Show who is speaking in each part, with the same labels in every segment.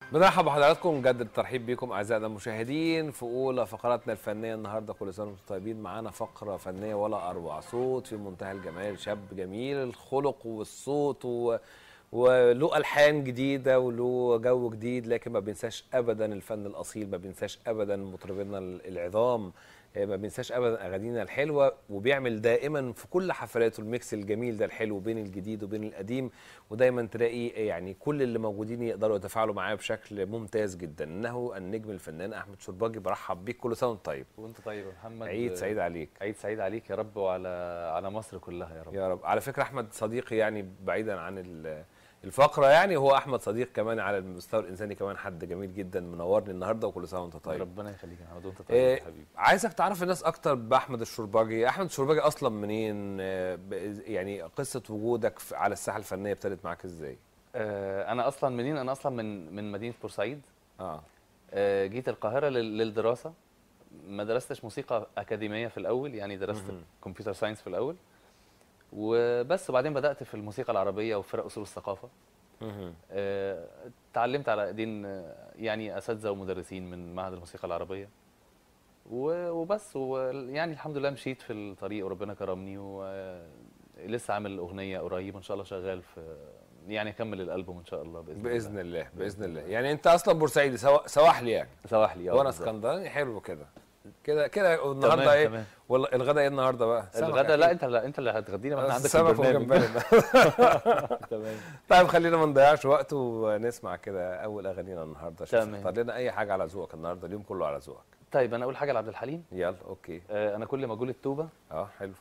Speaker 1: بنرحب بحضراتكم مجدد الترحيب بكم اعزائنا المشاهدين في اولى فقراتنا الفنيه النهارده كل سنه وانتم طيبين معانا فقره فنيه ولا اروع صوت في منتهى الجمال شاب جميل الخلق والصوت و... وله الحان جديده وله جو جديد لكن ما بينساش ابدا الفن الاصيل ما بينساش ابدا مطربينا العظام ما بينساش ابدا اغانينا الحلوه وبيعمل دائما في كل حفلاته الميكس الجميل ده الحلو بين الجديد وبين القديم ودايما تلاقي يعني كل اللي موجودين يقدروا يتفاعلوا معاه بشكل ممتاز جدا انه النجم الفنان احمد شرباجي برحب بيك كل سنه وانت طيب
Speaker 2: وانت طيب يا محمد
Speaker 1: عيد سعيد عليك
Speaker 2: عيد سعيد عليك يا رب وعلى على مصر كلها يا رب
Speaker 1: يا رب على فكره احمد صديقي يعني بعيدا عن الفقره يعني هو احمد صديق كمان على المستوى الانساني كمان حد جميل جدا منورني النهارده وكل سنه وانت طيب
Speaker 2: ربنا يخليك يا محمد وانت طيب
Speaker 1: إيه
Speaker 2: يا حبيبي
Speaker 1: عايزك تعرف الناس اكتر باحمد الشرباجي احمد الشرباجي اصلا منين آه، ب- يعني قصه وجودك في- على الساحه الفنيه ابتدت معاك ازاي
Speaker 2: آه انا اصلا منين انا اصلا من من مدينه بورسعيد
Speaker 1: اه
Speaker 2: آه جيت القاهره لل- للدراسه ما درستش موسيقى اكاديميه في الاول يعني درست
Speaker 1: مهم.
Speaker 2: كمبيوتر ساينس في الاول وبس وبعدين بدات في الموسيقى العربيه وفرق اصول الثقافه
Speaker 1: مهم.
Speaker 2: آه، اتعلمت على ايدين آه، يعني اساتذه ومدرسين من معهد الموسيقى العربيه و- وبس ويعني الحمد لله مشيت في الطريق وربنا كرمني ولسه عامل اغنيه قريب ان شاء الله شغال في يعني اكمل الالبوم ان شاء الله باذن,
Speaker 1: باذن الله باذن الله يعني انت اصلا بورسعيدي سوا- سواحلي يعني
Speaker 2: سواحلي اه
Speaker 1: وانا
Speaker 2: بالظبط.
Speaker 1: اسكندراني حلو كده كده كده النهارده
Speaker 2: تمام،
Speaker 1: ايه
Speaker 2: تمام.
Speaker 1: والله الغدا ايه النهارده بقى سمك
Speaker 2: الغدا لا
Speaker 1: أكيد.
Speaker 2: انت لا انت اللي هتغدينا ما احنا عندك في
Speaker 1: السمك
Speaker 2: البرنامج
Speaker 1: وجمبري
Speaker 2: تمام
Speaker 1: طيب خلينا ما نضيعش وقت ونسمع كده اول اغانينا النهارده شوف
Speaker 2: تمام.
Speaker 1: اختار لنا اي حاجه على ذوقك النهارده اليوم كله على ذوقك
Speaker 2: طيب انا اقول حاجه لعبد الحليم
Speaker 1: يلا اوكي
Speaker 2: آه، انا كل ما اقول التوبه
Speaker 1: اه حلو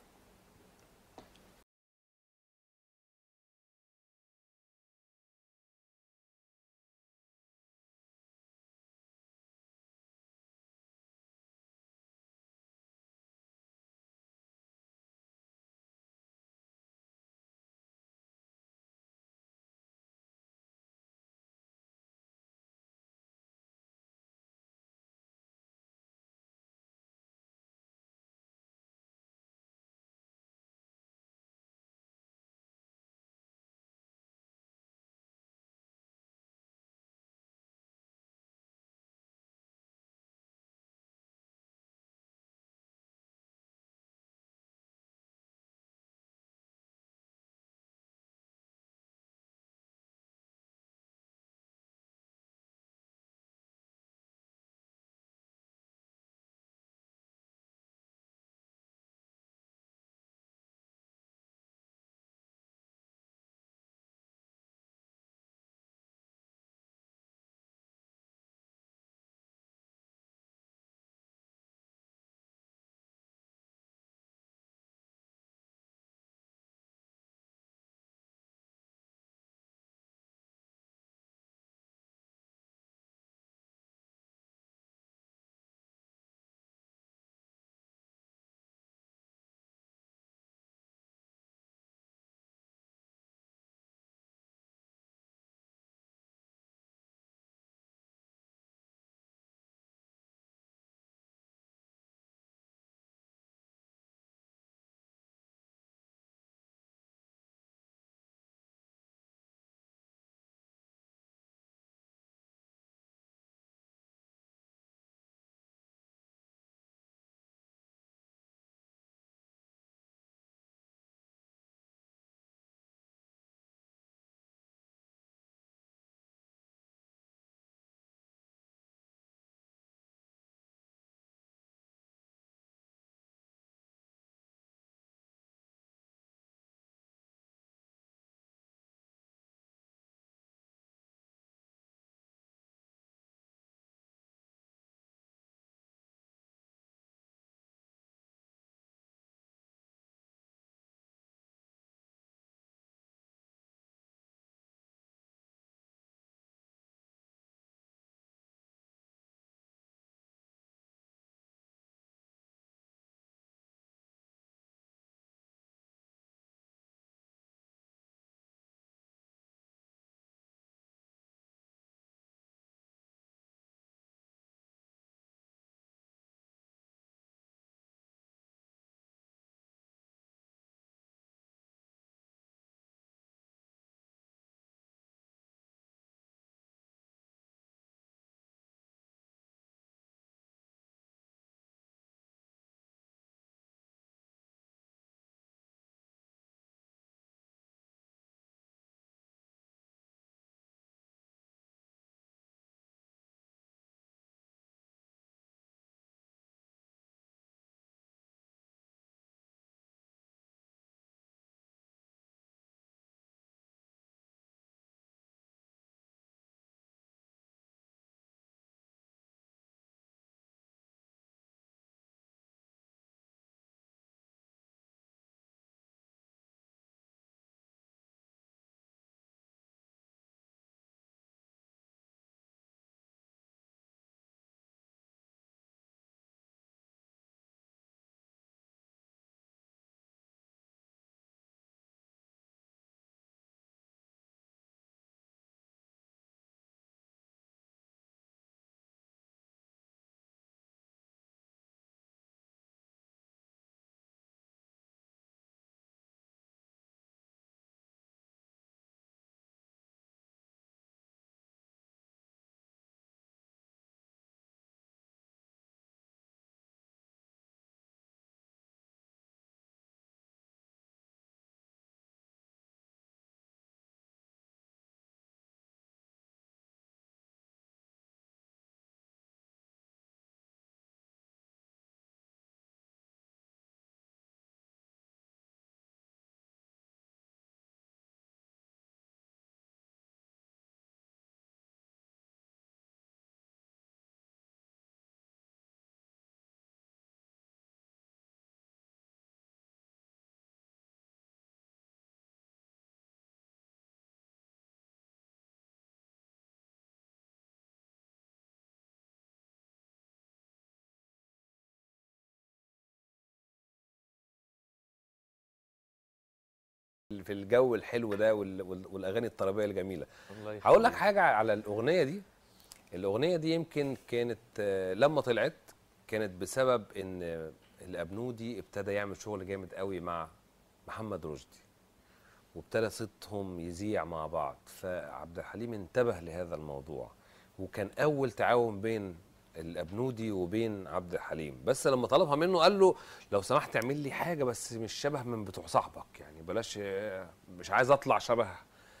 Speaker 1: في الجو الحلو ده وال- وال- والاغاني الطربيه الجميله
Speaker 2: الله
Speaker 1: هقول لك
Speaker 2: يخليك.
Speaker 1: حاجه على الاغنيه دي الاغنيه دي يمكن كانت آه، لما طلعت كانت بسبب ان الابنودي ابتدى يعمل شغل جامد قوي مع محمد رشدي وابتدى صوتهم يذيع مع بعض فعبد الحليم انتبه لهذا الموضوع وكان اول تعاون بين الابنودي وبين عبد الحليم بس لما طلبها منه قال له لو سمحت اعمل لي حاجه بس مش شبه من بتوع صاحبك يعني بلاش آه، مش عايز اطلع شبه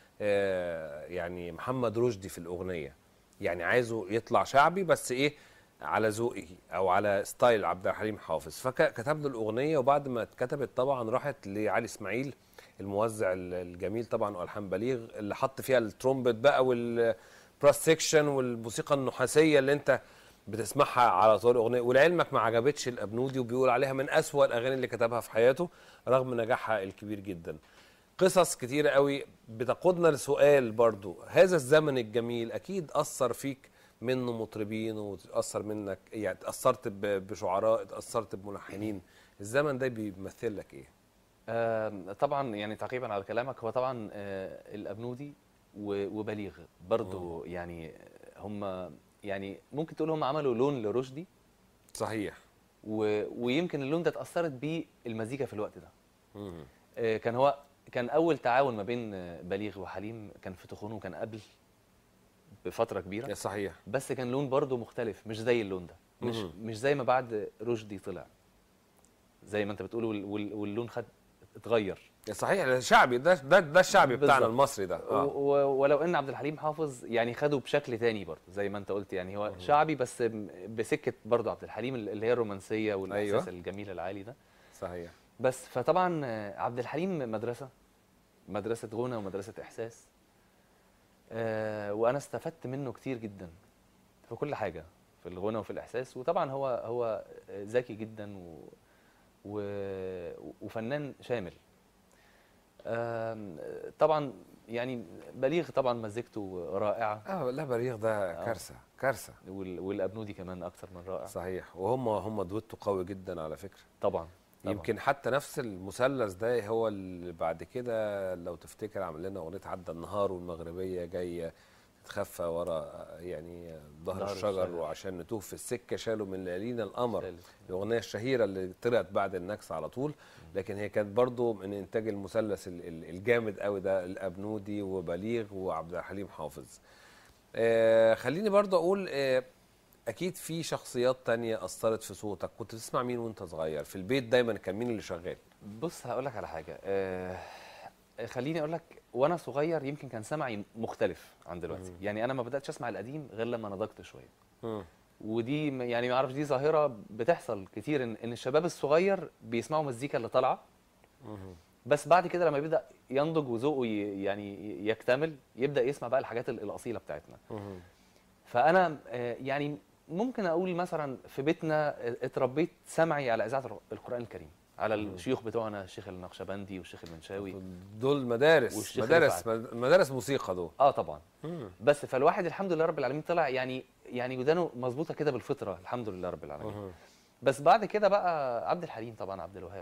Speaker 1: آه، يعني محمد رشدي في الاغنيه يعني عايزه يطلع شعبي بس ايه على ذوقي او على ستايل عبد الحليم حافظ فكتب له الاغنيه وبعد ما اتكتبت طبعا راحت لعلي اسماعيل الموزع ال- الجميل طبعا والحان بليغ اللي حط فيها الترومبت بقى والبراس سيكشن والموسيقى النحاسيه اللي انت بتسمعها على طول الاغنيه ولعلمك ما عجبتش الابنودي وبيقول عليها من اسوأ الاغاني اللي كتبها في حياته رغم نجاحها الكبير جدا قصص كتيرة قوي بتقودنا لسؤال برضو هذا الزمن الجميل أكيد أثر فيك منه مطربين وتأثر منك يعني تأثرت ب- بشعراء تأثرت بملحنين الزمن ده بيمثل لك إيه؟
Speaker 2: آم، طبعا يعني تعقيبا على كلامك هو طبعا آه، الابنودي و- وبليغ برضو يعني هم يعني ممكن تقول هم عملوا لون لرشدي
Speaker 1: صحيح
Speaker 2: و... ويمكن اللون ده اتاثرت بيه المزيكا في الوقت ده
Speaker 1: مم.
Speaker 2: آه، كان هو كان اول تعاون ما بين آه، بليغ وحليم كان في تخونه وكان قبل بفتره كبيره
Speaker 1: صحيح
Speaker 2: بس كان لون برضه مختلف مش زي اللون ده مش
Speaker 1: مهم.
Speaker 2: مش زي ما بعد رشدي طلع زي ما انت بتقول وال... وال... واللون خد اتغير
Speaker 1: صحيح ده شعبي ده ده, ده الشعبي بتاعنا
Speaker 2: بالظبط.
Speaker 1: المصري ده
Speaker 2: و...
Speaker 1: آه.
Speaker 2: و... ولو ان عبد الحليم حافظ يعني خده بشكل تاني برضه زي ما انت قلت يعني هو شعبي بس م- بسكه برضه عبد الحليم اللي هي الرومانسيه والاحساس
Speaker 1: أيوة.
Speaker 2: الجميل العالي ده
Speaker 1: صحيح
Speaker 2: بس فطبعا آه، عبد الحليم مدرسه مدرسه غنى ومدرسه احساس آه، وانا استفدت منه كتير جدا في كل حاجه في الغنى وفي الاحساس وطبعا هو هو ذكي جدا و و وفنان شامل آم، طبعا يعني بليغ طبعا مزيكته رائعه
Speaker 1: اه لا بليغ ده كارثه كارثه
Speaker 2: وال- والابنودي كمان اكثر من رائع
Speaker 1: صحيح وهم هم دويتو قوي جدا على فكره
Speaker 2: طبعا طبعاً.
Speaker 1: يمكن حتى نفس المثلث ده هو اللي بعد كده لو تفتكر عمل لنا اغنيه عدى النهار والمغربيه جايه تتخفى ورا يعني ظهر
Speaker 2: ظهر
Speaker 1: الشجر
Speaker 2: الشجر.
Speaker 1: وعشان نتوه في السكه شالوا من ليالينا القمر
Speaker 2: ثالث.
Speaker 1: الاغنيه الشهيره اللي طلعت بعد النكسه على طول لكن هي كانت برضو من انتاج المثلث ال- ال- الجامد قوي ده الابنودي وبليغ وعبد الحليم حافظ آه خليني برضو اقول آه اكيد في شخصيات تانية اثرت في صوتك كنت بتسمع مين وانت صغير في البيت دايما كان مين اللي شغال
Speaker 2: بص هقول لك على حاجه آه خليني اقول لك وانا صغير يمكن كان سمعي مختلف عن دلوقتي يعني انا ما بداتش اسمع القديم غير لما نضجت شويه
Speaker 1: مم.
Speaker 2: ودي م- يعني ما اعرفش دي ظاهره بتحصل كتير ان ان الشباب الصغير بيسمعوا مزيكا اللي طالعه بس بعد كده لما بيبدا ينضج وذوقه ي- يعني يكتمل يبدا يسمع بقى الحاجات ال- الاصيله بتاعتنا
Speaker 1: مم.
Speaker 2: فانا آه، يعني ممكن اقول مثلا في بيتنا اتربيت سمعي على اذاعه الر- القران الكريم على الشيوخ بتوعنا الشيخ النقشبندي والشيخ المنشاوي
Speaker 1: دول مدارس
Speaker 2: والشيخ
Speaker 1: مدارس مدارس موسيقى دول
Speaker 2: اه طبعا بس فالواحد الحمد لله رب العالمين طلع يعني يعني ودانه مظبوطه كده بالفطره الحمد لله رب العالمين
Speaker 1: مهم.
Speaker 2: بس بعد كده بقى عبد الحليم طبعا عبد الوهاب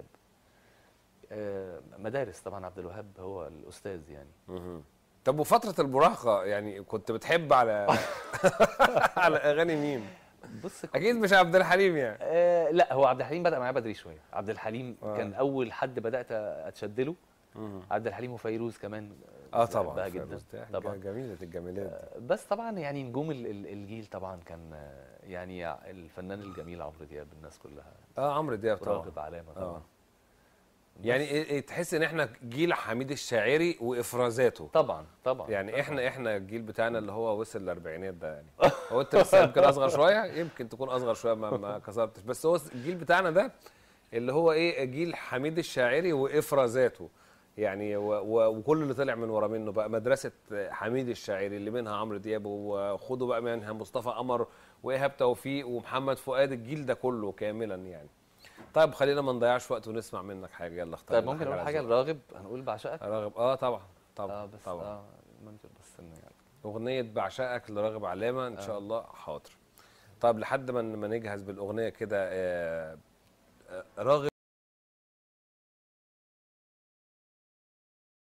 Speaker 2: آه، مدارس طبعا عبد الوهاب هو الاستاذ يعني
Speaker 1: مهم. طب وفترة المراهقة يعني كنت بتحب على على أغاني مين؟
Speaker 2: بص
Speaker 1: أكيد مش عبد الحليم يعني
Speaker 2: آه لا هو عبد الحليم بدا معايا بدري شويه عبد الحليم
Speaker 1: آه.
Speaker 2: كان اول حد بدات اتشد له عبد الحليم وفيروز كمان
Speaker 1: اه طبعا
Speaker 2: بحبها جدا
Speaker 1: فيروز ده
Speaker 2: طبعا
Speaker 1: جميلة الجمالات
Speaker 2: آه، بس طبعا يعني نجوم ال- ال- الجيل طبعا كان آه، يعني الفنان الجميل عمرو دياب الناس كلها
Speaker 1: اه عمرو دياب طبعا
Speaker 2: راغب علامه طبعا
Speaker 1: آه. يعني إيه إيه تحس ان احنا جيل حميد الشاعري وافرازاته
Speaker 2: طبعا طبعا
Speaker 1: يعني احنا احنا الجيل بتاعنا اللي هو وصل الاربعينات ده يعني هو انت لسه يمكن اصغر شويه يمكن تكون اصغر شويه ما, ما كسرتش بس هو الجيل بتاعنا ده اللي هو ايه جيل حميد الشاعري وافرازاته يعني و و وكل اللي طلع من ورا منه بقى مدرسه حميد الشاعري اللي منها عمرو دياب وخدوا بقى منها مصطفى قمر وايهاب توفيق ومحمد فؤاد الجيل ده كله كاملا يعني طيب خلينا ما نضيعش وقت ونسمع منك حاجه يلا اختار
Speaker 2: طيب
Speaker 1: لنا
Speaker 2: ممكن اقول
Speaker 1: على
Speaker 2: حاجه
Speaker 1: ذوقك.
Speaker 2: لراغب هنقول بعشقك
Speaker 1: راغب اه طبعا طبعا
Speaker 2: اه بس
Speaker 1: طبعا
Speaker 2: اه منظر بس انه يعني
Speaker 1: اغنيه بعشقك لراغب علامه ان شاء الله حاضر طيب لحد ما ما نجهز بالاغنيه كده آه، آه، راغب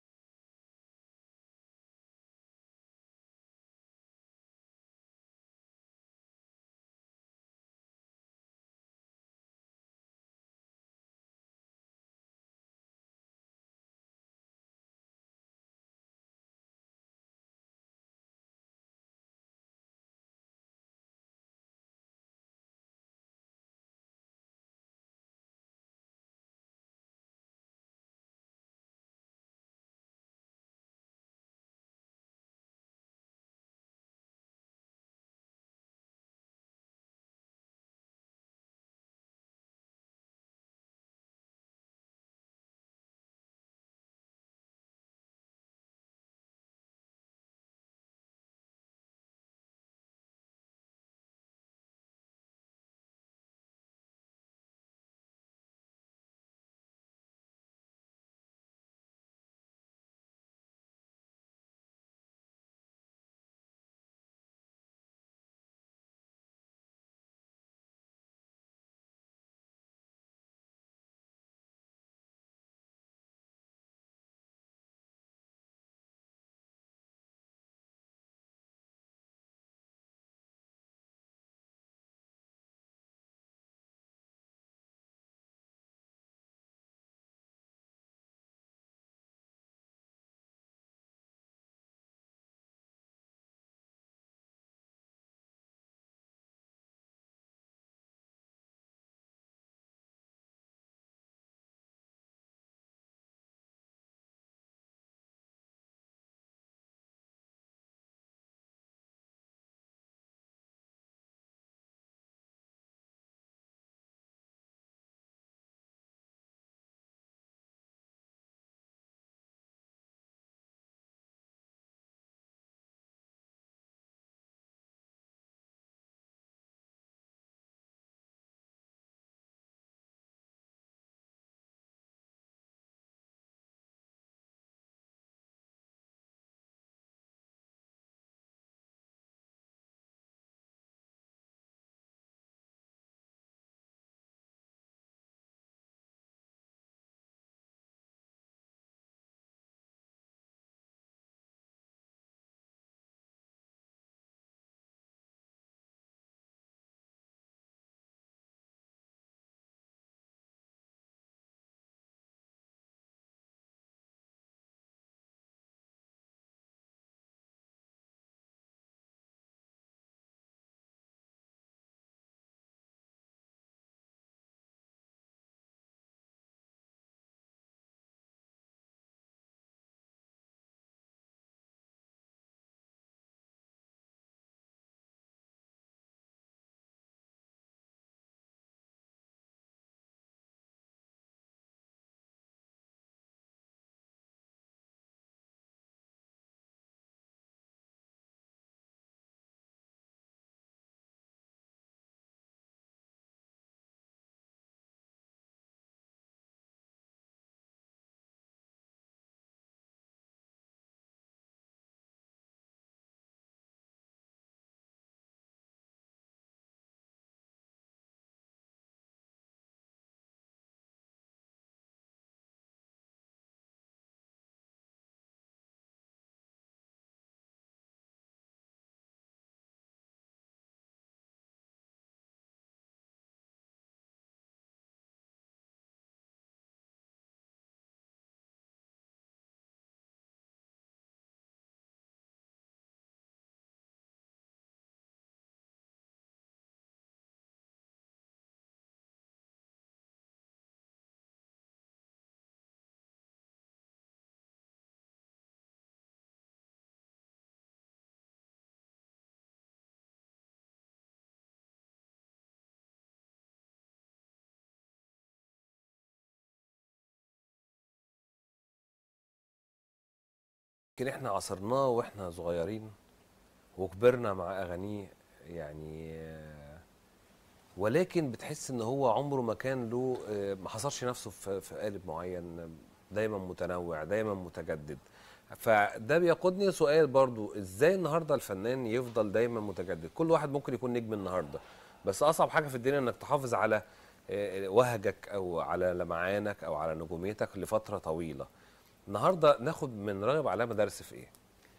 Speaker 1: يمكن احنا عاصرناه واحنا صغيرين وكبرنا مع اغانيه يعني آه، ولكن بتحس ان هو عمره ما كان له آه، ما حصرش نفسه في في قالب معين دايما متنوع دايما متجدد فده بيقودني لسؤال برضو ازاي النهارده الفنان يفضل دايما متجدد كل واحد ممكن يكون نجم النهارده بس اصعب حاجه في الدنيا انك تحافظ على آه، وهجك او على لمعانك او على نجوميتك لفتره طويله النهارده ناخد من راغب علامه درس في ايه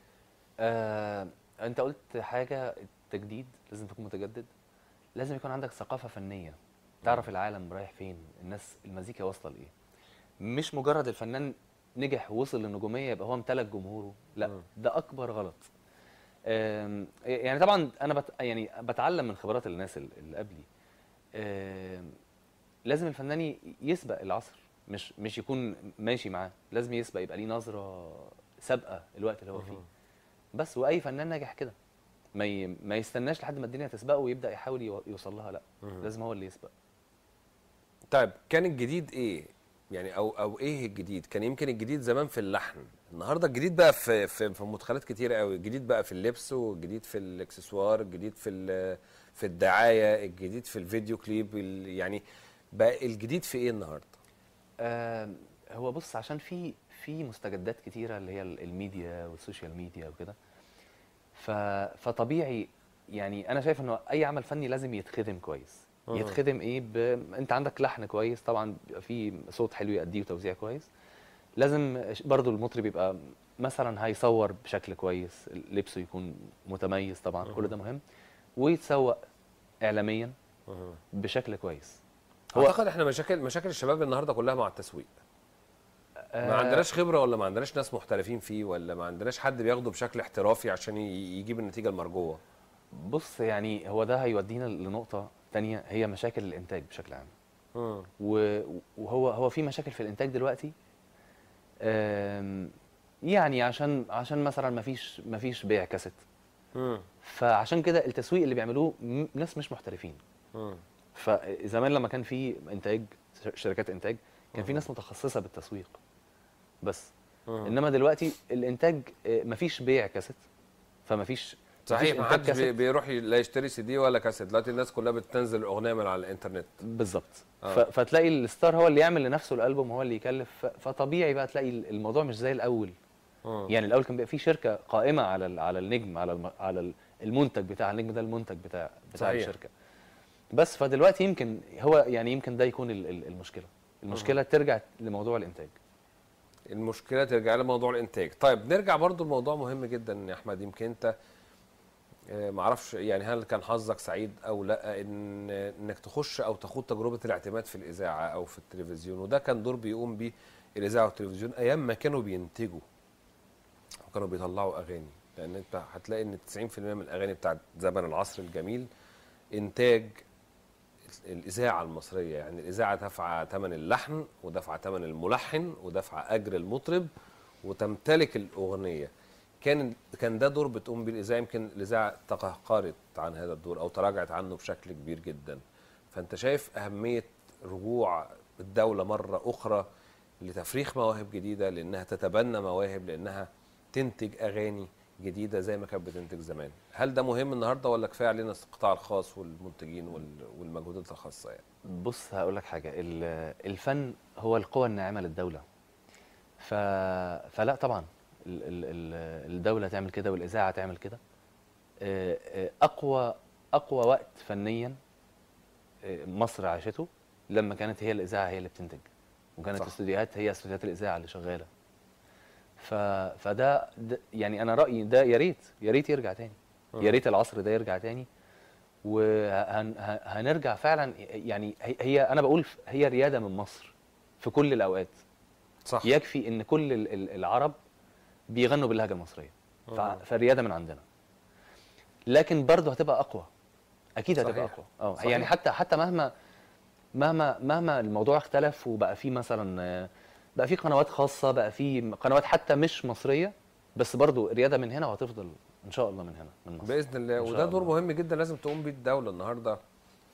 Speaker 2: آه، انت قلت حاجه التجديد لازم تكون متجدد لازم يكون عندك ثقافه فنيه تعرف العالم رايح فين الناس المزيكا واصله لايه مش مجرد الفنان نجح ووصل للنجوميه يبقى هو امتلك جمهوره لا
Speaker 1: مم.
Speaker 2: ده اكبر غلط آم، يعني طبعا انا بت يعني بتعلم من خبرات الناس ال- اللي قبلي آم، لازم الفنان ي- يسبق العصر مش مش يكون ماشي معاه لازم يسبق يبقى ليه نظره سابقه الوقت اللي هو فيه بس واي فنان ناجح كده ما ي... ما يستناش لحد ما الدنيا تسبقه ويبدا يحاول يو- يوصل لها لا
Speaker 1: مم.
Speaker 2: لازم هو اللي يسبق
Speaker 1: طيب كان الجديد ايه يعني او او ايه الجديد كان يمكن الجديد زمان في اللحن النهارده الجديد بقى في في, في مدخلات كتير قوي الجديد بقى في اللبس والجديد في الاكسسوار الجديد في ال- في الدعايه الجديد في الفيديو كليب ال- يعني بقى الجديد في ايه النهارده
Speaker 2: آم، هو بص عشان في في مستجدات كتيره اللي هي ال- الميديا والسوشيال ميديا وكده ف... فطبيعي يعني انا شايف انه اي عمل فني لازم يتخدم كويس
Speaker 1: مم.
Speaker 2: يتخدم ايه ب... انت عندك لحن كويس طبعا بيبقى في صوت حلو يأديه وتوزيع كويس لازم برضو المطرب يبقى مثلا هيصور بشكل كويس لبسه يكون متميز طبعا كل ده مهم ويتسوق اعلاميا بشكل كويس هو-
Speaker 1: اعتقد احنا مشاكل مشاكل الشباب النهارده كلها مع التسويق ما عندناش خبره ولا ما عندناش ناس محترفين فيه ولا ما عندناش حد بياخده بشكل احترافي عشان ي- يجيب النتيجه المرجوه
Speaker 2: بص يعني هو ده هيودينا لنقطة تانية هي مشاكل الإنتاج بشكل عام
Speaker 1: مم.
Speaker 2: و- وهو هو في مشاكل في الإنتاج دلوقتي آم، يعني عشان عشان مثلا ما فيش ما فيش بيع كاسيت
Speaker 1: مم.
Speaker 2: فعشان كده التسويق اللي بيعملوه م- ناس مش محترفين
Speaker 1: مم.
Speaker 2: فزمان لما كان في إنتاج ش- شركات إنتاج كان في
Speaker 1: مم.
Speaker 2: ناس متخصصة بالتسويق بس
Speaker 1: مم.
Speaker 2: إنما دلوقتي الإنتاج آه، مفيش بيع كاسيت فمفيش
Speaker 1: صحيح
Speaker 2: مفيش
Speaker 1: ما
Speaker 2: إنتاج
Speaker 1: حدش بي-
Speaker 2: كاسيت.
Speaker 1: بيروح ي- لا يشتري سي دي ولا كاسيت دلوقتي الناس كلها بتنزل الاغنيه من على الانترنت
Speaker 2: بالظبط
Speaker 1: آه.
Speaker 2: ف- فتلاقي الستار هو اللي يعمل لنفسه الالبوم هو اللي يكلف ف- فطبيعي بقى تلاقي الموضوع مش زي الاول
Speaker 1: مم.
Speaker 2: يعني الاول كان بيبقى في شركه قائمه على ال- على النجم على الم- على ال- المنتج بتاع النجم ده المنتج بتاع بتاع
Speaker 1: صحيح.
Speaker 2: الشركه بس فدلوقتي يمكن هو يعني يمكن ده يكون ال- ال- المشكله المشكله ترجع لموضوع الانتاج
Speaker 1: المشكله ترجع لموضوع الانتاج طيب نرجع برضو لموضوع مهم جدا يا احمد يمكن انت آه، معرفش يعني هل كان حظك سعيد او لا ان انك تخش او تخوض تجربه الاعتماد في الاذاعه او في التلفزيون وده كان دور بيقوم بيه الاذاعه والتلفزيون ايام ما كانوا بينتجوا وكانوا بيطلعوا اغاني لان انت هتلاقي ان 90% من الاغاني بتاعت زمن العصر الجميل انتاج الاذاعه المصريه يعني الاذاعه دافعه ثمن اللحن ودافعه ثمن الملحن ودافعه اجر المطرب وتمتلك الاغنيه كان كان ده دور بتقوم بيه الاذاعه يمكن الاذاعه تقهقرت عن هذا الدور او تراجعت عنه بشكل كبير جدا فانت شايف اهميه رجوع الدوله مره اخرى لتفريخ مواهب جديده لانها تتبنى مواهب لانها تنتج اغاني جديده زي ما كانت بتنتج زمان هل ده مهم النهارده ولا كفايه علينا القطاع الخاص والمنتجين وال- والمجهودات الخاصه يعني
Speaker 2: بص هقول لك حاجه ال- الفن هو القوة الناعمة للدولة ف... فلا طبعا ال... ال... ال- الدولة تعمل كده والإذاعة تعمل كده آه، آه، أقوى أقوى وقت فنيا آه، مصر عاشته لما كانت هي الإذاعة هي اللي بتنتج وكانت
Speaker 1: صح.
Speaker 2: الاستوديوهات هي استوديوهات الإذاعة اللي شغالة ف... فده ده يعني أنا رأيي ده يا ريت يا ريت يرجع تاني يا ريت العصر ده يرجع تاني وهنرجع فعلا يعني هي- هي انا بقول ف- هي رياده من مصر في كل الاوقات
Speaker 1: صح
Speaker 2: يكفي ان كل ال- ال- العرب بيغنوا باللهجه المصريه ف-
Speaker 1: آه.
Speaker 2: فالرياده من عندنا لكن برضه هتبقى اقوى اكيد هتبقى
Speaker 1: صحيح.
Speaker 2: اقوى اه
Speaker 1: صحيح.
Speaker 2: يعني حتى حتى مهما مهما مهما الموضوع اختلف وبقى في مثلا آه، بقى في قنوات خاصه بقى في قنوات حتى مش مصريه بس برضه الرياده من هنا وهتفضل ان شاء الله من هنا من مصر
Speaker 1: باذن الله
Speaker 2: إن شاء
Speaker 1: وده دور
Speaker 2: الله.
Speaker 1: مهم جدا لازم تقوم بيه الدوله النهارده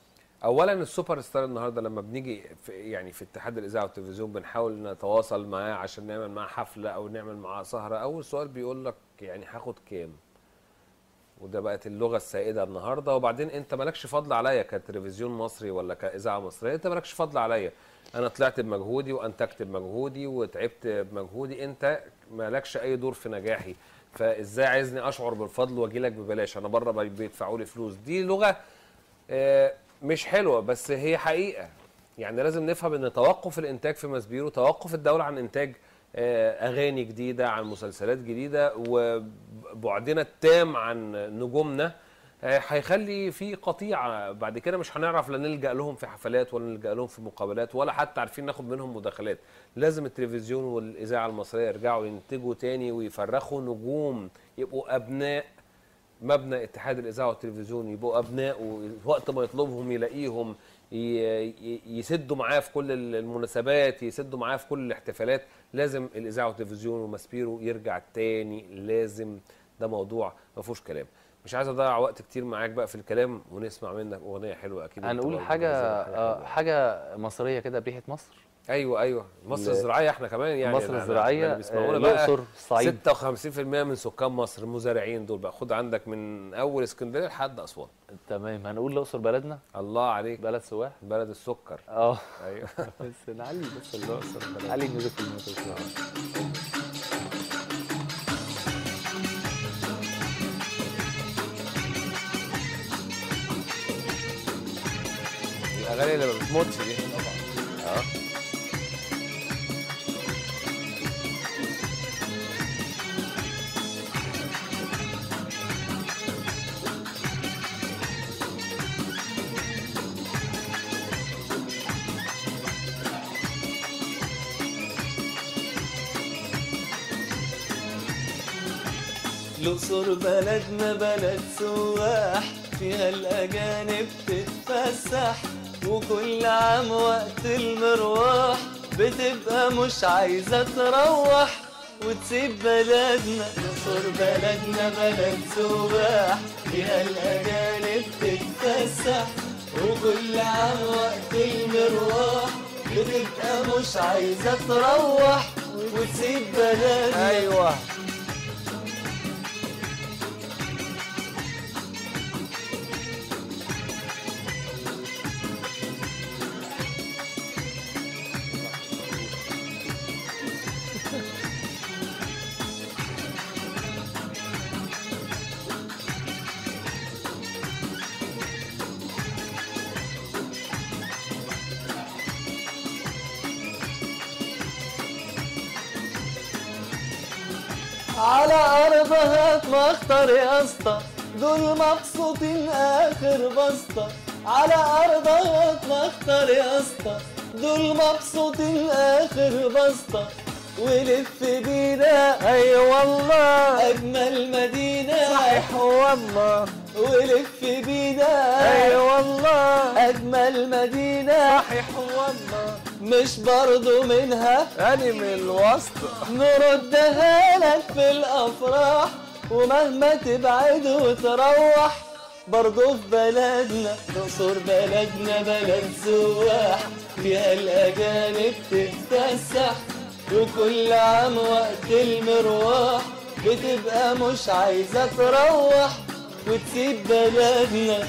Speaker 1: اولا السوبر ستار النهارده لما بنيجي في يعني في اتحاد الاذاعه والتلفزيون بنحاول نتواصل معاه عشان نعمل معاه حفله او نعمل معاه سهره اول سؤال بيقول لك يعني هاخد كام وده بقت اللغه السائده النهارده وبعدين انت مالكش فضل عليا كتلفزيون مصري ولا كاذاعه مصريه انت مالكش فضل عليا انا طلعت بمجهودي وانتجت بمجهودي وتعبت بمجهودي انت مالكش اي دور في نجاحي فازاي عايزني اشعر بالفضل واجي لك ببلاش انا بره بيدفعوا لي فلوس دي لغه آه، مش حلوه بس هي حقيقه يعني لازم نفهم ان توقف الانتاج في مسبيرو توقف الدوله عن انتاج آه، اغاني جديده عن مسلسلات جديده وبعدنا التام عن نجومنا آه، هيخلي في قطيعه بعد كده مش هنعرف لا نلجا لهم في حفلات ولا نلجا لهم في مقابلات ولا حتى عارفين ناخد منهم مداخلات لازم التلفزيون والاذاعه المصريه يرجعوا ينتجوا تاني ويفرخوا نجوم يبقوا ابناء مبنى اتحاد الاذاعه والتلفزيون يبقوا ابناء وقت ما يطلبهم يلاقيهم ي- ي- يسدوا معاه في كل المناسبات يسدوا معاه في كل الاحتفالات لازم الاذاعه والتلفزيون وماسبيرو يرجع تاني لازم ده موضوع ما فيهوش كلام مش عايز اضيع وقت كتير معاك بقى في الكلام ونسمع منك اغنيه حلوه اكيد أنت
Speaker 2: هنقول
Speaker 1: برضه
Speaker 2: حاجه
Speaker 1: عايزها حاجة
Speaker 2: آه،
Speaker 1: حلوة.
Speaker 2: حاجه مصريه كده بريحه مصر
Speaker 1: ايوه ايوه مصر
Speaker 2: ل-
Speaker 1: الزراعيه احنا كمان يعني
Speaker 2: مصر
Speaker 1: أنا- أنا-
Speaker 2: الزراعيه
Speaker 1: اللي بيسمعونا
Speaker 2: آه،
Speaker 1: بقى
Speaker 2: الاقصر الصعيد
Speaker 1: 56% من سكان مصر المزارعين دول بقى خد عندك من اول اسكندريه لحد اسوان
Speaker 2: تمام هنقول الاقصر بلدنا
Speaker 1: الله عليك
Speaker 2: بلد سواح
Speaker 1: بلد السكر
Speaker 2: اه
Speaker 1: ايوه
Speaker 2: بس نعلي بس
Speaker 1: الاقصر بلد
Speaker 2: نعلي الميوزك في الموتور
Speaker 1: الاغاني اللي ما بتموتش دي اه
Speaker 3: الأقصر بلدنا بلد سواح فيها الأجانب تتفسح وكل عام وقت المروح بتبقى مش عايزة تروح وتسيب بلدنا الأقصر بلدنا بلد سواح فيها الأجانب تتفسح وكل عام وقت المروح بتبقى مش عايزة تروح وتسيب بلدنا
Speaker 1: ايوه
Speaker 3: على أرضها اتمخطر يا اسطى دول مبسوطين آخر بسطة على أرضها اتمخطر يا اسطى دول مبسوطين آخر بسطة ولف بينا
Speaker 1: اي والله
Speaker 3: أجمل مدينة
Speaker 1: صحيح والله
Speaker 3: ولف بينا
Speaker 1: اي والله
Speaker 3: أجمل مدينة
Speaker 1: صحيح والله
Speaker 3: مش برضو منها
Speaker 1: اني من الوسط
Speaker 3: نردها لك في الافراح ومهما تبعد وتروح برضه في بلدنا الاقصر بلدنا بلد سواح فيها الاجانب تتفسح وكل عام وقت المروح بتبقى مش عايزه تروح وتسيب بلدنا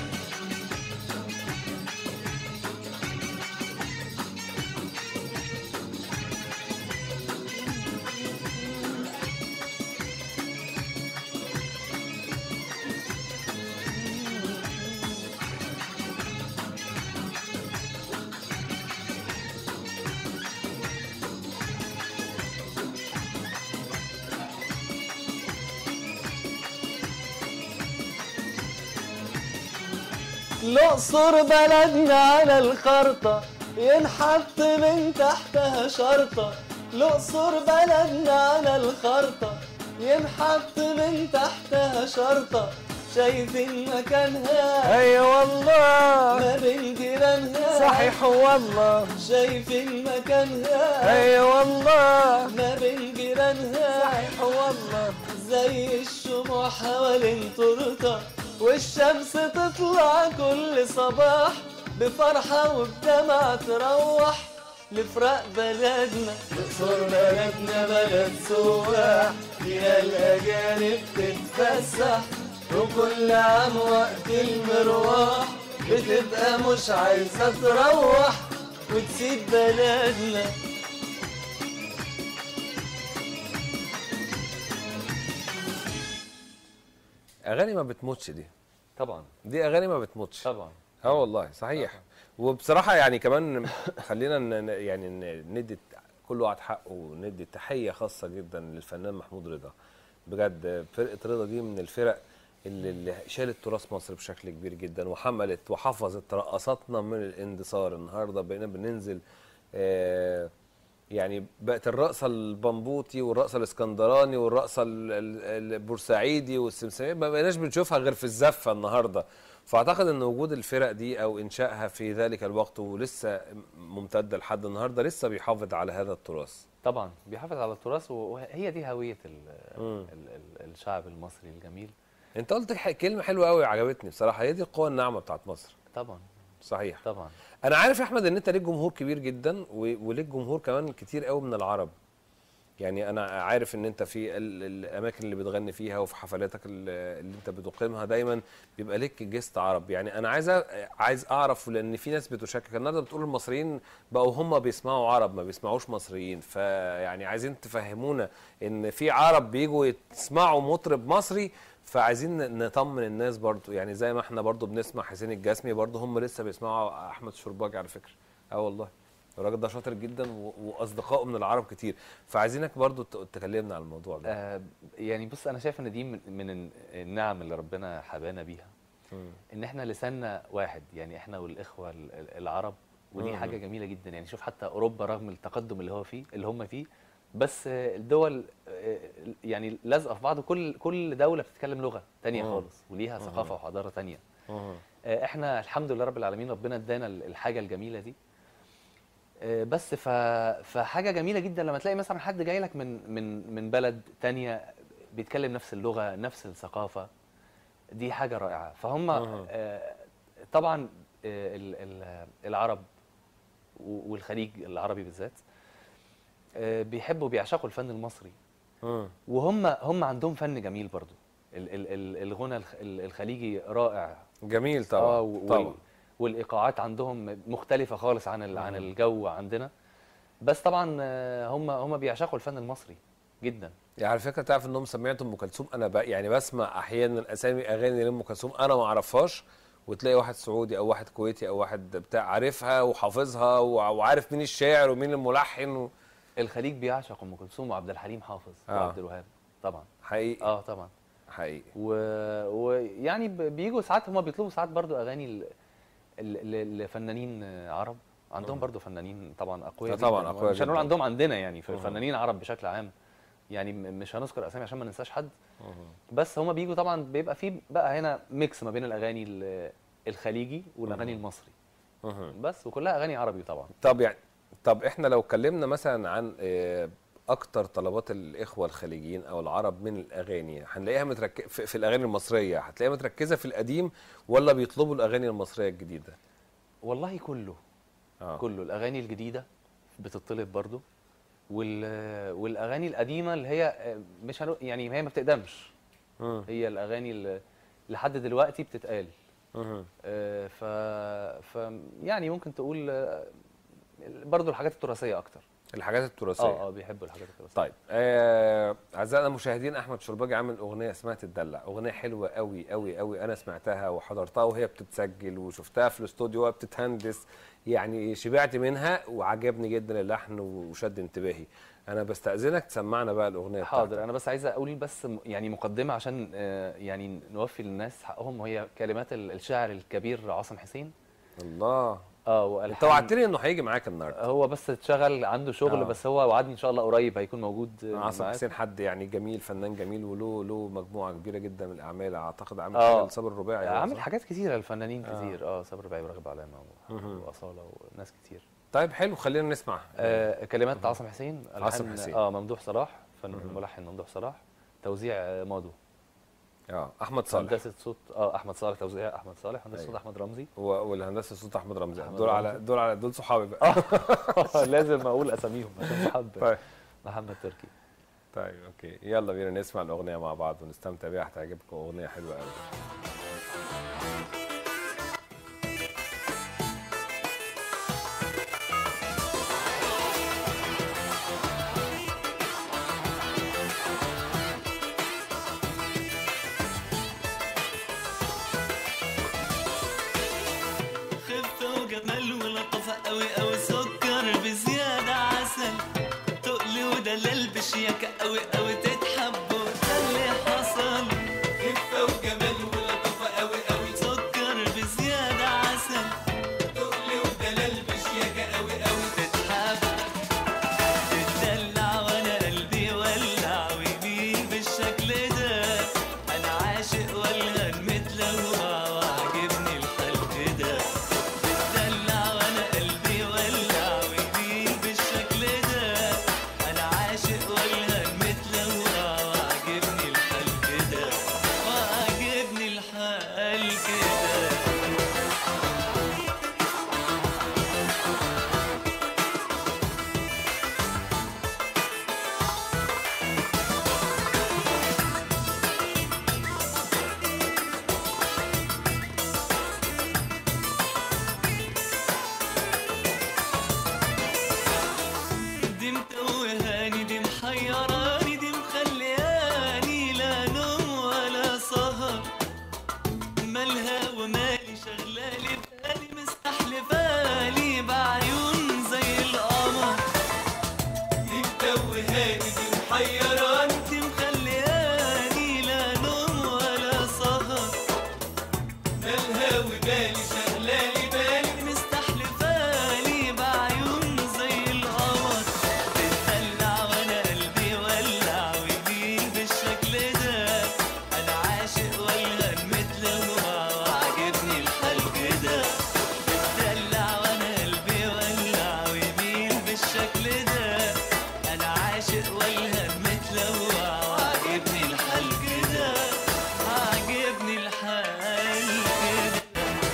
Speaker 3: الأقصر بلدنا على الخرطة ينحط من تحتها شرطة الأقصر بلدنا على الخرطة ينحط من تحتها شرطة شايفين مكانها
Speaker 1: اي والله
Speaker 3: ما بين جيرانها
Speaker 1: صحيح والله
Speaker 3: شايفين مكانها
Speaker 1: اي والله
Speaker 3: ما بين جيرانها
Speaker 1: صحيح والله
Speaker 3: زي الشموع حوالين تورته والشمس تطلع كل صباح بفرحة وبدمع تروح لفراق بلدنا مصر بلدنا بلد سواح فيها الأجانب تتفسح وكل عام وقت المروح بتبقى مش عايزة تروح وتسيب بلدنا
Speaker 1: اغاني ما بتموتش دي
Speaker 2: طبعا
Speaker 1: دي اغاني ما بتموتش
Speaker 2: طبعا
Speaker 1: اه والله صحيح وبصراحه يعني كمان خلينا ن- ن- يعني ن- ندي كل واحد حقه وندي تحيه خاصه جدا للفنان محمود رضا بجد فرقه رضا دي من الفرق اللي, اللي شالت تراث مصر بشكل كبير جدا وحملت وحفظت رقصاتنا من الاندثار النهارده بقينا بننزل آه يعني بقت الرقصه البمبوطي والرقصه الاسكندراني والرقصه ال- ال- البورسعيدي والسمسميه ما بقيناش بنشوفها غير في الزفه النهارده فاعتقد ان وجود الفرق دي او انشائها في ذلك الوقت ولسه ممتده لحد النهارده لسه بيحافظ على هذا التراث
Speaker 2: طبعا بيحافظ على التراث وهي دي هويه ال
Speaker 1: مم.
Speaker 2: ال ال الشعب المصري الجميل
Speaker 1: انت قلت ح- كلمه حلوه قوي عجبتني بصراحه هي دي القوه الناعمه بتاعت مصر
Speaker 2: طبعا
Speaker 1: صحيح
Speaker 2: طبعا
Speaker 1: انا عارف يا احمد ان انت ليك جمهور كبير جدا و- وليك جمهور كمان كتير قوي من العرب يعني انا عارف ان انت في ال- الاماكن اللي بتغني فيها وفي حفلاتك ال- اللي انت بتقيمها دايما بيبقى ليك جيست عرب يعني انا عايز أ- عايز اعرف لان في ناس بتشكك النهارده بتقول المصريين بقوا هم بيسمعوا عرب ما بيسمعوش مصريين فيعني عايزين تفهمونا ان في عرب بيجوا يسمعوا مطرب مصري فعايزين ن- نطمن الناس برضو يعني زي ما احنا برضو بنسمع حسين الجسمي برضو هم لسه بيسمعوا احمد شرباجي على فكره اه والله الراجل ده شاطر جدا و- واصدقائه من العرب كتير فعايزينك برضو ت- تكلمنا عن الموضوع ده
Speaker 2: آه يعني بص انا شايف ان دي من, من الن- النعم اللي ربنا حبانا بيها
Speaker 1: مم.
Speaker 2: ان احنا لساننا واحد يعني احنا والاخوه ال- ال- العرب ودي
Speaker 1: مم.
Speaker 2: حاجه جميله جدا يعني شوف حتى اوروبا رغم التقدم اللي هو فيه اللي هم فيه بس آه، الدول آه، يعني لازقه في بعض كل كل دوله بتتكلم لغه تانية
Speaker 1: مم.
Speaker 2: خالص وليها ثقافه وحضاره تانية
Speaker 1: مم.
Speaker 2: آه، احنا الحمد لله رب العالمين ربنا ادانا ال- الحاجه الجميله دي آه، بس ف... فحاجه جميله جدا لما تلاقي مثلا حد جاي لك من من من بلد تانية بيتكلم نفس اللغه نفس الثقافه دي حاجه رائعه فهم
Speaker 1: مهم.
Speaker 2: آه، طبعا آه، ال- ال- العرب و- والخليج العربي بالذات آه، بيحبوا بيعشقوا الفن المصري
Speaker 1: مم.
Speaker 2: وهم هم عندهم فن جميل برضو ال- ال- ال- الغنى الخ- الخليجي رائع
Speaker 1: جميل طبعا
Speaker 2: اه و-
Speaker 1: طبعا
Speaker 2: وال- والايقاعات عندهم مختلفه خالص عن ال- عن
Speaker 1: مم.
Speaker 2: الجو عندنا بس طبعا آه، هم هم بيعشقوا الفن المصري جدا
Speaker 1: يعني على فكره تعرف انهم سمعتوا ام كلثوم انا ب... يعني بسمع احيانا اسامي اغاني لام كلثوم انا ما اعرفهاش وتلاقي واحد سعودي او واحد كويتي او واحد بتاع عارفها وحافظها وع- وعارف مين الشاعر ومين الملحن و...
Speaker 2: الخليج بيعشق ام كلثوم وعبد الحليم حافظ
Speaker 1: آه.
Speaker 2: وعبد الوهاب طبعا
Speaker 1: حقيقي
Speaker 2: اه طبعا
Speaker 1: حقيقي
Speaker 2: و- ويعني ب- بيجوا ساعات هم بيطلبوا ساعات برضو اغاني ل- ل- ل- لفنانين عرب عندهم برضو فنانين طبعا اقوياء
Speaker 1: آه طبعاً
Speaker 2: جداً.
Speaker 1: أقوياء
Speaker 2: مش هنقول
Speaker 1: جداً.
Speaker 2: عندهم عندنا يعني في
Speaker 1: مهم.
Speaker 2: فنانين عرب بشكل عام يعني م- مش هنذكر اسامي عشان ما ننساش حد بس هما بيجوا طبعا بيبقى في بقى هنا ميكس ما بين الاغاني ال- الخليجي والاغاني المصري
Speaker 1: مهم.
Speaker 2: بس وكلها اغاني عربي طبعا
Speaker 1: طب يعني طب احنا لو اتكلمنا مثلا عن آه، اكتر طلبات الاخوه الخليجيين او العرب من الاغاني هنلاقيها متركزه في, في الاغاني المصريه هتلاقيها متركزه في القديم ولا بيطلبوا الاغاني المصريه الجديده
Speaker 2: والله كله
Speaker 1: اه
Speaker 2: كله الاغاني الجديده بتطلب برضو وال والاغاني القديمه اللي هي مش هنو يعني هي ما بتقدمش
Speaker 1: مم.
Speaker 2: هي الاغاني اللي لحد دلوقتي بتتقال
Speaker 1: مهم.
Speaker 2: آه، ف ف يعني ممكن تقول آه، برضو الحاجات التراثيه اكتر
Speaker 1: الحاجات التراثيه
Speaker 2: اه اه بيحبوا الحاجات التراثيه
Speaker 1: طيب آه، اعزائنا المشاهدين احمد شرباجي عامل اغنيه اسمها تدلع اغنيه حلوه قوي قوي قوي انا سمعتها وحضرتها وهي بتتسجل وشفتها في الاستوديو وهي بتتهندس يعني شبعت منها وعجبني جدا اللحن وشد انتباهي انا بستاذنك تسمعنا بقى الاغنيه
Speaker 2: حاضر
Speaker 1: بتاعتك.
Speaker 2: انا بس عايز اقول بس م- يعني مقدمه عشان آه، يعني نوفي للناس حقهم وهي كلمات ال- الشاعر الكبير عاصم حسين
Speaker 1: الله
Speaker 2: اه
Speaker 1: انت
Speaker 2: والحان
Speaker 1: وعدتني انه هيجي معاك النهارده
Speaker 2: هو بس اتشغل عنده شغل
Speaker 1: آه.
Speaker 2: بس هو وعدني ان شاء الله قريب هيكون موجود آه،
Speaker 1: عاصم
Speaker 2: معاك.
Speaker 1: حسين حد يعني جميل فنان جميل وله له مجموعه كبيره جدا من الاعمال اعتقد عامل
Speaker 2: آه.
Speaker 1: حاجه لصابر الرباعي هو
Speaker 2: عامل
Speaker 1: صح؟
Speaker 2: حاجات كتيره للفنانين
Speaker 1: آه.
Speaker 2: كتير اه صبري رباعي وراغب علامه و-
Speaker 1: مهم.
Speaker 2: واصاله وناس كتير
Speaker 1: طيب حلو خلينا نسمع
Speaker 2: آه كلمات عاصم حسين
Speaker 1: عاصم
Speaker 2: ألحان-
Speaker 1: حسين.
Speaker 2: اه ممدوح صلاح فن
Speaker 1: مهم.
Speaker 2: الملحن ممدوح صلاح توزيع آه، مادو
Speaker 1: اه احمد صالح
Speaker 2: هندسه صوت اه احمد صالح توزيع احمد صالح هندسه
Speaker 1: أيوة.
Speaker 2: صوت احمد رمزي
Speaker 1: و- والهندسه صوت احمد رمزي
Speaker 2: أحمد
Speaker 1: دول على
Speaker 2: رمزي.
Speaker 1: دول على دول صحابي بقى
Speaker 2: لازم اقول اساميهم عشان صحاب
Speaker 1: طيب
Speaker 2: محمد تركي
Speaker 1: طيب اوكي يلا بينا نسمع الاغنيه مع بعض ونستمتع بيها هتعجبكم اغنيه حلوه قوي
Speaker 3: خفة وجمال ولطافة قوي قوي سكر بزيادة عسل تقلي ودلال بشياكة قوي قوي تتحب وده اللي حصل خفة وجمال ولطافة قوي قوي سكر بزيادة عسل تقلي ودلال بشياكة قوي قوي تتحب تتدلع وانا قلبي ولع ويميل بالشكل ده انا عاشق والهن متلوع وعجبني الخلق ده تتدلع وانا قلبي ولع ويميل بالشكل ده انا عاشق والهن متلوع وعجبني الخلق ده وعجبني الحال كده دي متوهاني دي محيراني دي مخلياني لا نوم ولا سهر مالها ومالي شغلالي بالي مستحلفالي بعيون زي القمر دي متوهاني دي محيراني دي مخلياني لا نوم ولا سهر مالها وبالي شغلالي بالي مستحلفالي بعيون زي القمر تتدلع وانا قلبي ولع ويميل بالشكل ده انا عاشق والهن متلوع وعجبني الحال كده تتدلع وانا قلبي ولع ويميل بالشكل ده انا عاشق والهن متلوع وعجبني الحال كده عجبني الحال كده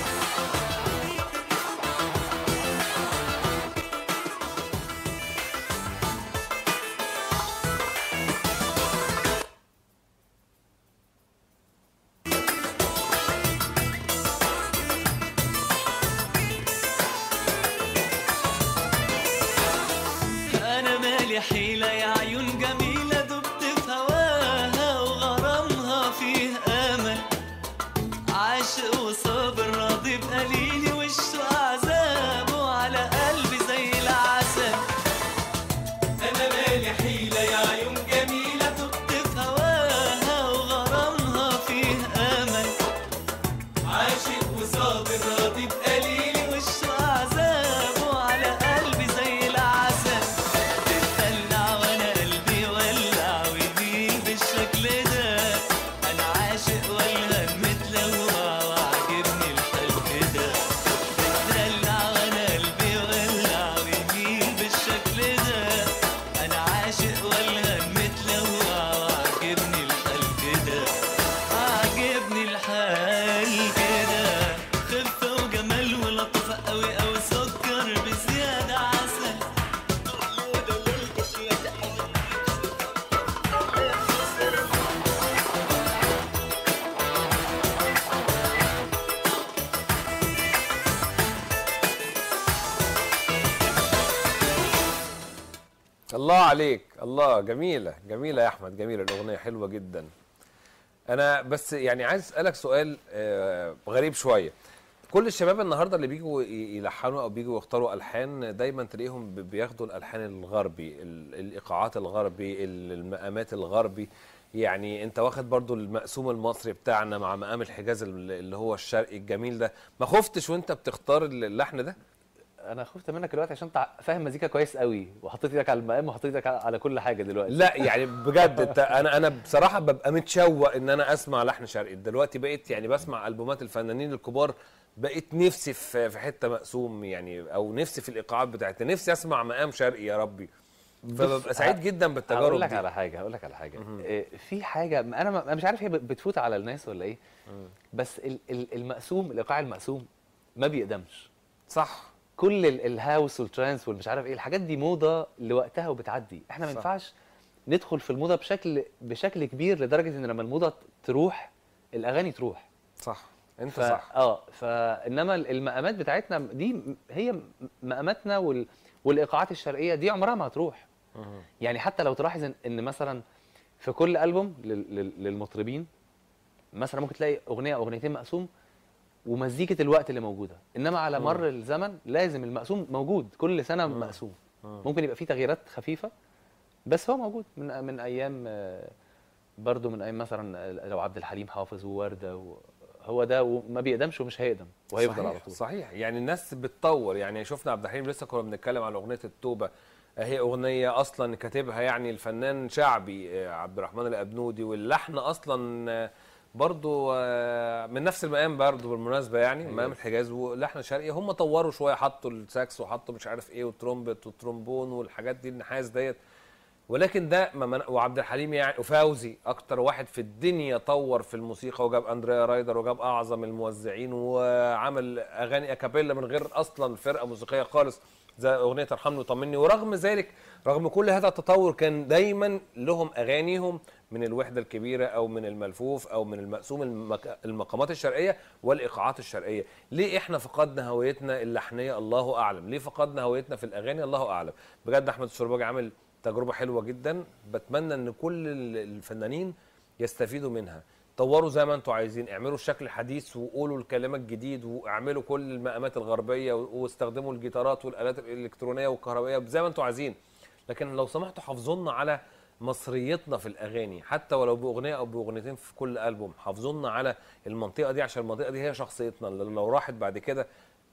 Speaker 3: انا مالي حيلة يا عيون جميلة دبت في هواها وغرامها فيه امل عاشق وصابر راضي بقليلي وشه عذابه على قلبي زي العسل انا مالي حيلة يا عيون جميلة دبت في هواها وغرامها فيه امل عاشق وصابر راضي بقليلي وشه عذابه على قلبي زي العسل تتدلع وانا قلبي ولع ويميل بالشكل ده انا عاشق والهن متلوع وعجبني الحلق ده تتدلع وانا قلبي ولع ويميل بالشكل ده انا عاشق والهن متلوع وعجبني الحلق ده عاجبني الحال كده خفة وجمال ولطافة قوي قوي سكر بزيادة عسل
Speaker 1: الله عليك الله جميله جميله يا احمد جميله الاغنيه حلوه جدا انا بس يعني عايز اسالك سؤال آه، غريب شويه كل الشباب النهارده اللي بيجوا ي- يلحنوا او بيجوا يختاروا الحان دايما تلاقيهم ب- بياخدوا الالحان الغربي ال- الايقاعات الغربي ال- المقامات الغربي يعني انت واخد برضو المقسوم المصري بتاعنا مع مقام الحجاز ال- اللي هو الشرقي الجميل ده ما خفتش وانت بتختار اللحن ده
Speaker 2: انا خفت منك دلوقتي عشان انت فاهم مزيكا كويس قوي وحطيت ايدك على المقام وحطيت ايدك على كل حاجه دلوقتي
Speaker 1: لا يعني بجد انت انا انا بصراحه ببقى متشوق ان انا اسمع لحن شرقي دلوقتي بقيت يعني بسمع البومات الفنانين الكبار بقيت نفسي في في حته مقسوم يعني او نفسي في الايقاعات بتاعتنا نفسي اسمع مقام شرقي يا ربي فببقى سعيد جدا
Speaker 2: هقول
Speaker 1: بالتجارب
Speaker 2: لك
Speaker 1: دي
Speaker 2: على حاجه هقول لك على حاجه إيه، في حاجه انا ما- أنا مش عارف هي بتفوت على الناس ولا ايه بس ال- ال- المقسوم الايقاع المقسوم ما بيقدمش
Speaker 1: صح
Speaker 2: كل ال- الهاوس والترانس والمش عارف ايه الحاجات دي موضه لوقتها وبتعدي احنا ما
Speaker 1: صح.
Speaker 2: ينفعش ندخل في الموضه بشكل بشكل كبير لدرجه ان لما الموضه تروح الاغاني تروح
Speaker 1: صح انت
Speaker 2: ف...
Speaker 1: صح
Speaker 2: اه فانما المقامات بتاعتنا دي م- هي م- مقاماتنا وال... والايقاعات الشرقيه دي عمرها ما هتروح
Speaker 1: مهم.
Speaker 2: يعني حتى لو تلاحظ ان, إن مثلا في كل البوم لل... لل... للمطربين مثلا ممكن تلاقي اغنيه او اغنيتين مقسوم ومزيكه الوقت اللي موجوده انما على
Speaker 1: مم.
Speaker 2: مر الزمن لازم المقسوم موجود كل سنه
Speaker 1: مم.
Speaker 2: مقسوم
Speaker 1: مم.
Speaker 2: ممكن يبقى فيه تغييرات خفيفه بس هو موجود من من ايام آه، برضو من ايام مثلا لو عبد الحليم حافظ وورده و... هو ده وما بيقدمش ومش هيقدم وهيفضل
Speaker 1: صحيح
Speaker 2: على طول
Speaker 1: صحيح يعني الناس بتطور يعني شفنا عبد الحليم لسه كنا بنتكلم على اغنيه التوبه هي اغنيه اصلا كاتبها يعني الفنان شعبي آه، عبد الرحمن الابنودي واللحن اصلا آه، برضو آه، من نفس المقام برضو بالمناسبه يعني
Speaker 2: حجاز.
Speaker 1: مقام الحجاز ولحن شرقي هم طوروا شويه حطوا الساكس وحطوا مش عارف ايه والترومبت والترومبون والحاجات دي النحاس ديت ولكن ده ما من... وعبد الحليم يعني وفوزي اكتر واحد في الدنيا طور في الموسيقى وجاب اندريا رايدر وجاب اعظم الموزعين وعمل اغاني اكابيلا من غير اصلا فرقه موسيقيه خالص زي اغنيه ارحمني وطمني ورغم ذلك رغم كل هذا التطور كان دايما لهم اغانيهم من الوحده الكبيره او من الملفوف او من المقسوم المك... المقامات الشرقيه والايقاعات الشرقيه ليه احنا فقدنا هويتنا اللحنيه الله اعلم ليه فقدنا هويتنا في الاغاني الله اعلم بجد احمد الشرباجي عامل تجربه حلوه جدا بتمنى ان كل ال- الفنانين يستفيدوا منها طوروا زي ما انتوا عايزين اعملوا الشكل الحديث وقولوا الكلام الجديد واعملوا كل المقامات الغربيه و- واستخدموا الجيتارات والالات الالكترونيه والكهربائيه زي ما انتوا عايزين لكن لو سمحتوا حافظونا على مصريتنا في الاغاني حتى ولو باغنيه او باغنيتين في كل البوم حافظونا على المنطقه دي عشان المنطقه دي هي شخصيتنا لأن لو راحت بعد كده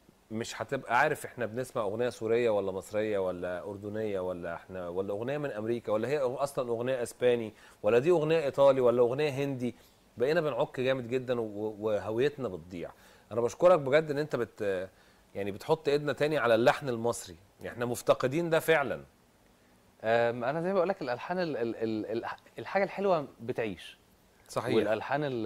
Speaker 1: مش هتبقى عارف احنا بنسمع اغنيه سوريه ولا مصريه ولا اردنيه ولا احنا ولا اغنيه من امريكا ولا هي اصلا اغنيه اسباني ولا دي اغنيه ايطالي ولا اغنيه هندي بقينا بنعك جامد جدا و- وهويتنا بتضيع انا بشكرك بجد ان انت بت يعني بتحط ايدنا تاني على اللحن المصري يعني احنا مفتقدين ده فعلا
Speaker 2: أم، انا زي ما بقول لك الالحان ال ال ال ال الحاجه الحلوه بتعيش
Speaker 1: صحيح
Speaker 2: والالحان ال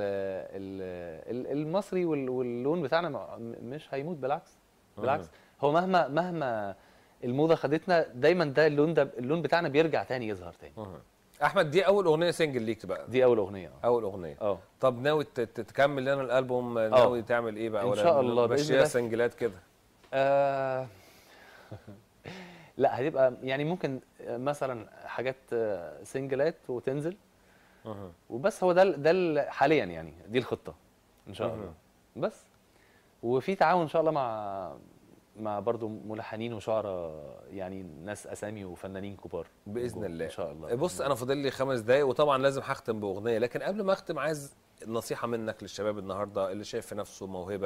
Speaker 2: ال ال المصري وال- واللون بتاعنا ما- م- مش هيموت بالعكس بالعكس هو مهما مهما الموضه خدتنا دايما ده اللون ده اللون بتاعنا بيرجع تاني يظهر تاني
Speaker 1: مهم. احمد دي اول اغنيه سنجل ليك بقى
Speaker 2: دي اول اغنيه آه.
Speaker 1: اول اغنيه
Speaker 2: اه
Speaker 1: طب ناوي ت- ت- تكمل لنا الالبوم ناوي تعمل ايه بقى
Speaker 2: إن
Speaker 1: ولا
Speaker 2: شاء الله بإذن
Speaker 1: مشيها
Speaker 2: الله.
Speaker 1: سنجلات كده
Speaker 2: آه، لا هتبقى يعني ممكن آه، مثلا حاجات آه، سنجلات وتنزل
Speaker 1: مهم.
Speaker 2: وبس هو ده ال- ده ال- حاليا يعني دي الخطه ان شاء
Speaker 1: مهم.
Speaker 2: الله بس وفي تعاون ان شاء الله مع مع برضو ملحنين وشعراء يعني ناس اسامي وفنانين كبار
Speaker 1: باذن الله
Speaker 2: ان شاء الله
Speaker 1: بص انا فاضل لي خمس دقايق وطبعا لازم هختم باغنيه لكن قبل ما اختم عايز نصيحه منك للشباب النهارده اللي شايف في نفسه موهبه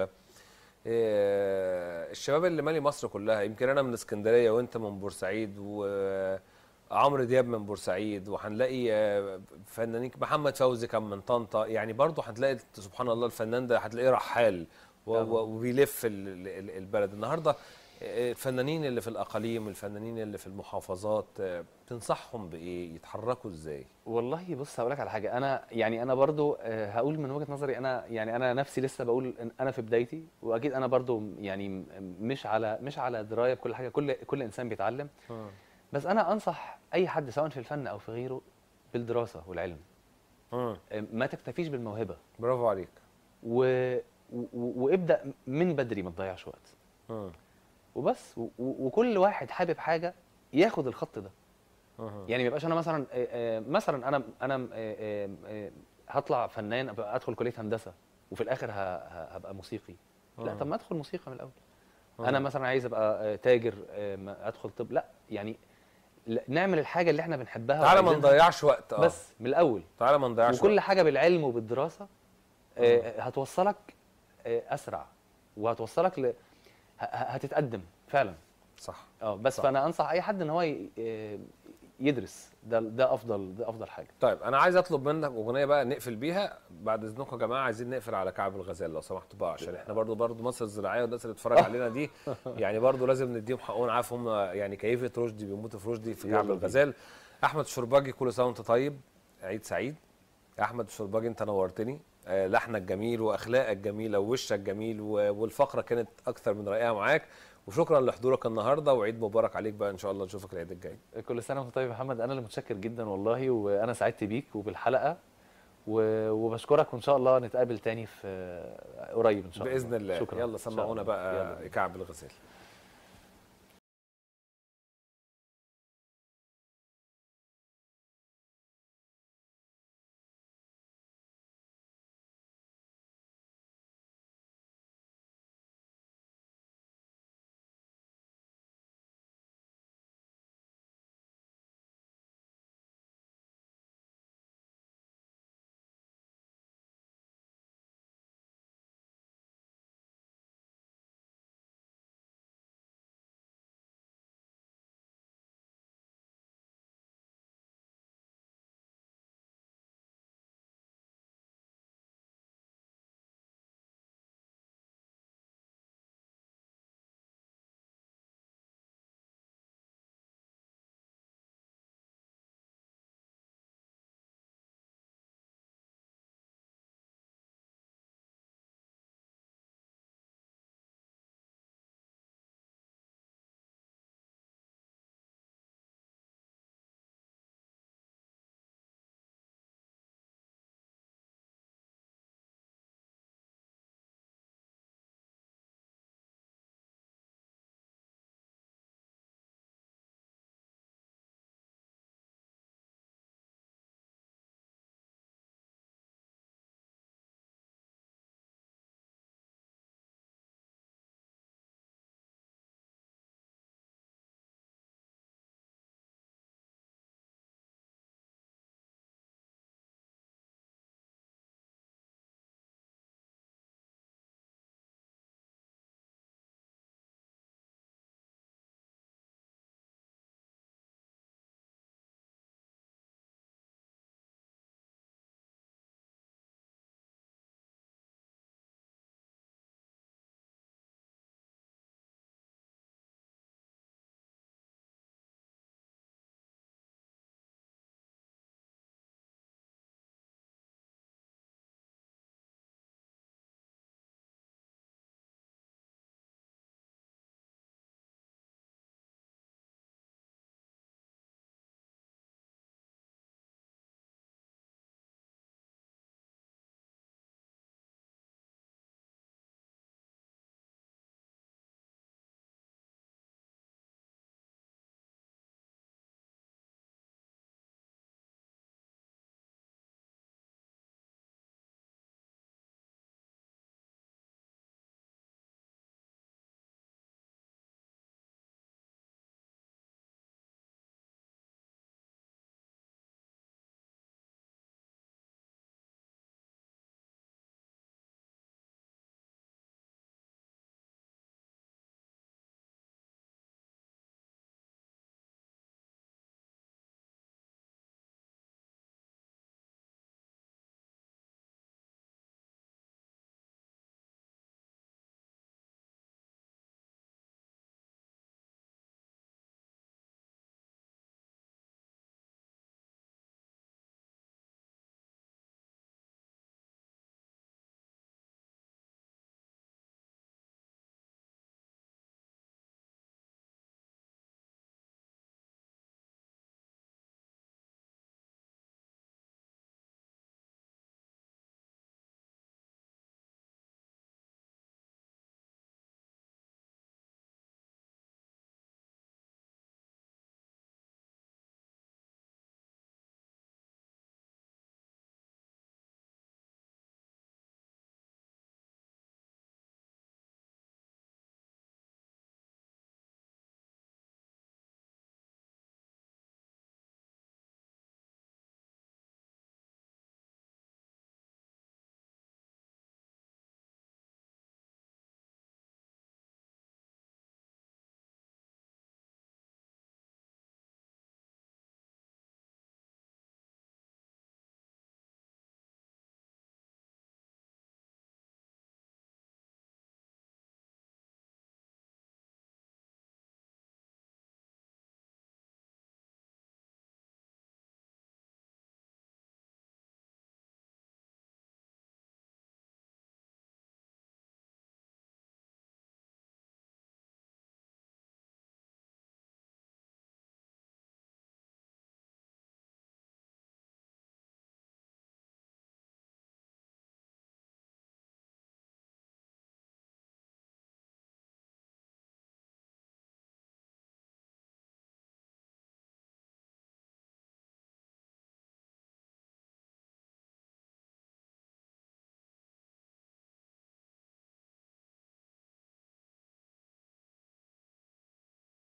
Speaker 1: إيه، الشباب اللي مالي مصر كلها يمكن انا من اسكندريه وانت من بورسعيد وعمرو دياب من بورسعيد وهنلاقي آه، فنانين محمد فوزي كان من طنطا يعني برضه هتلاقي سبحان الله الفنان ده هتلاقيه رحال و-
Speaker 2: طبعاً.
Speaker 1: و- وبيلف ال- ال- البلد النهارده آه، الفنانين اللي في الاقاليم الفنانين اللي في المحافظات آه، تنصحهم بايه يتحركوا ازاي
Speaker 2: والله بص هقول لك على حاجه انا يعني انا برضو آه، هقول من وجهه نظري انا يعني انا نفسي لسه بقول إن انا في بدايتي واكيد انا برضو يعني م- مش على مش على درايه بكل حاجه كل كل انسان بيتعلم بس انا انصح اي حد سواء في الفن او في غيره بالدراسه والعلم
Speaker 1: مم.
Speaker 2: آه، ما تكتفيش بالموهبه
Speaker 1: برافو عليك
Speaker 2: و... و... وابدا من بدري ما تضيعش وقت
Speaker 1: مم.
Speaker 2: وبس و... و- وكل واحد حابب حاجه ياخد الخط ده
Speaker 1: مم.
Speaker 2: يعني ما يبقاش انا مثلا آه، آه، مثلا انا انا آه، آه، آه، هطلع فنان أبقى ادخل كليه هندسه وفي الاخر ه- ه- هبقى موسيقي لا
Speaker 1: مم.
Speaker 2: طب ما ادخل موسيقى من الاول
Speaker 1: مم.
Speaker 2: انا مثلا عايز ابقى آه، تاجر آه، ما ادخل طب لا يعني لا، نعمل الحاجه اللي احنا بنحبها
Speaker 1: تعالى ما
Speaker 2: وعايزينها
Speaker 1: نضيعش وقت اه
Speaker 2: بس من الاول
Speaker 1: تعالى ما نضيعش
Speaker 2: وكل
Speaker 1: وقت
Speaker 2: حاجه بالعلم وبالدراسه آه، هتوصلك آه، اسرع وهتوصلك ل... ه- ه- هتتقدم فعلا
Speaker 1: صح
Speaker 2: اه بس
Speaker 1: صح.
Speaker 2: فانا انصح اي حد ان هو ي... آه، يدرس ده ده افضل ده افضل حاجه
Speaker 1: طيب انا عايز اطلب منك اغنيه بقى نقفل بيها بعد اذنكم يا جماعه عايزين نقفل على كعب الغزال لو سمحتوا بقى عشان احنا برضو برضو مصر الزراعيه والناس اللي بتتفرج علينا دي يعني برضو لازم نديهم حقهم عارف هم يعني كيفه رشدي بيموتوا في رشدي في
Speaker 2: يلا
Speaker 1: كعب
Speaker 2: بينا.
Speaker 1: الغزال احمد الشرباجي كل سنه وانت طيب عيد سعيد يا احمد الشرباجي انت نورتني آه، لحنك جميل واخلاقك جميله ووشك جميل و- والفقره كانت اكثر من رائعه معاك وشكرا لحضورك النهارده وعيد مبارك عليك بقى ان شاء الله نشوفك العيد الجاي
Speaker 2: كل سنه وانت طيب يا محمد انا اللي متشكر جدا والله وانا سعدت بيك وبالحلقه و- وبشكرك وان شاء الله نتقابل تاني في قريب ان شاء الله
Speaker 1: باذن الله
Speaker 2: شكرا
Speaker 1: يلا
Speaker 2: إن شاء
Speaker 1: سمعونا
Speaker 2: الله.
Speaker 1: بقى
Speaker 2: يلا.
Speaker 1: كعب الغزال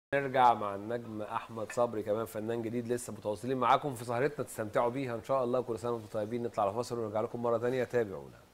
Speaker 1: نرجع مع النجم احمد صبري كمان فنان جديد لسه متواصلين معاكم في سهرتنا تستمتعوا بيها ان شاء الله كل سنه وانتم طيبين نطلع على فاصل ونرجع لكم مره ثانيه تابعونا